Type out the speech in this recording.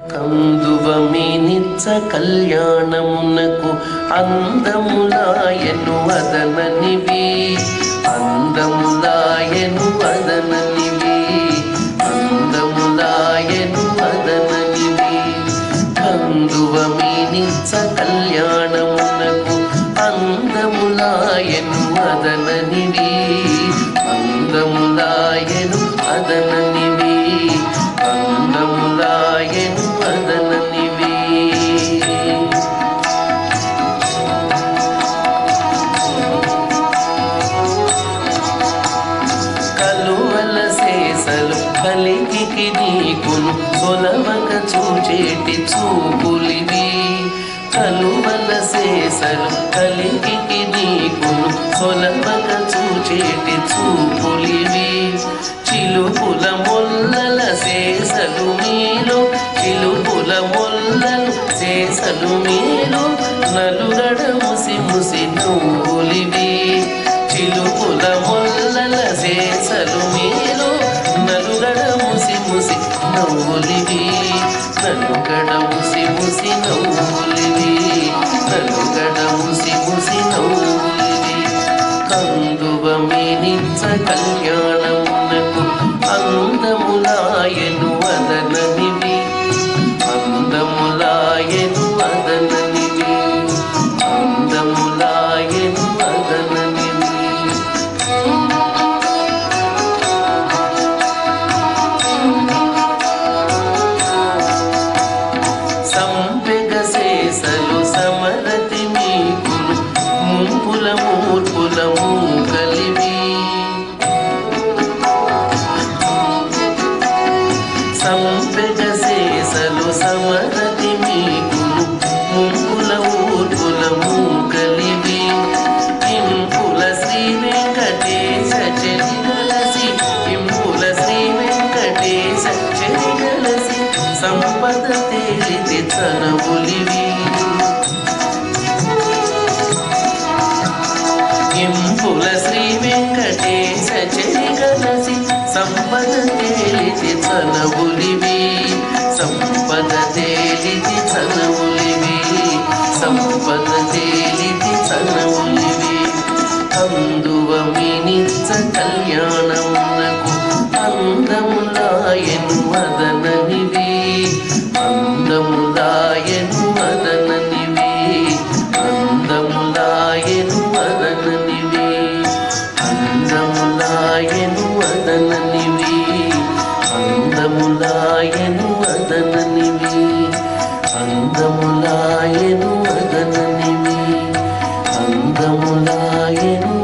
కందువమి నిత్య కళ్యాణమునకు అందములాయను వదననివి అందములాయను వదననివి అందములాయను వదననివి కందువమి నిత్య కళ్యాణమునకు అందములాయను వదననివి అందములాయను వదననివి అందములాయను వదననివి కలువల శేషలు కలికి నీకును సొలవక చూచేటి చూపులివి కలువల శేషలు కలికి నీకును సొలవక చూచేటి చూపులివి చిలుపుల మొల్లల శేషలు మీలో చిలుపుల మొల్లలు శేషలు మీలో నలుగడ ముసి ముసి నువ్వులివి చిలుపుల మొల్లల శేషలు మీలో నలుగడ ముసి ముసి నవ్వులివి నలుగడ ముసి ముసి నవ్వులివి నలుగడ ముసి ముసి నవ్వులివి కందువ మీనించ కళ్యాణమునకు అందములాయను వదననివి అందములాయను వదననివి అందములాయను వదననివి సంపెగ శేషలు సమరతి మీకులు ముంపుల మూర్పుల మూకలివి సంపెగ శేషలు సమరతి మీకులు ముంపుల ఊర్పుల మూకలివి ఇంపుల శ్రీ వెంకటేశ చెలిగలసి ఇంపుల శ్రీ వెంకటేశ చెలిగలసి సంపద తేలితి చనవులివి ఇంపుల శ్రీ వెంకటేశ చెలిగలసి సంపద తేలితి చనవులివి సంపద తేలితి చనవులివి సంపద తేలితి చనవులివి అందువ మినిచ్చ కళ్యాణమునకు అందములాయను వదననివి అందములాయను వదననివి అందములాయను వదననివి అందములాయను వదననివి అందములాయను వదననివి అందములాయను వదననివి అందములాయను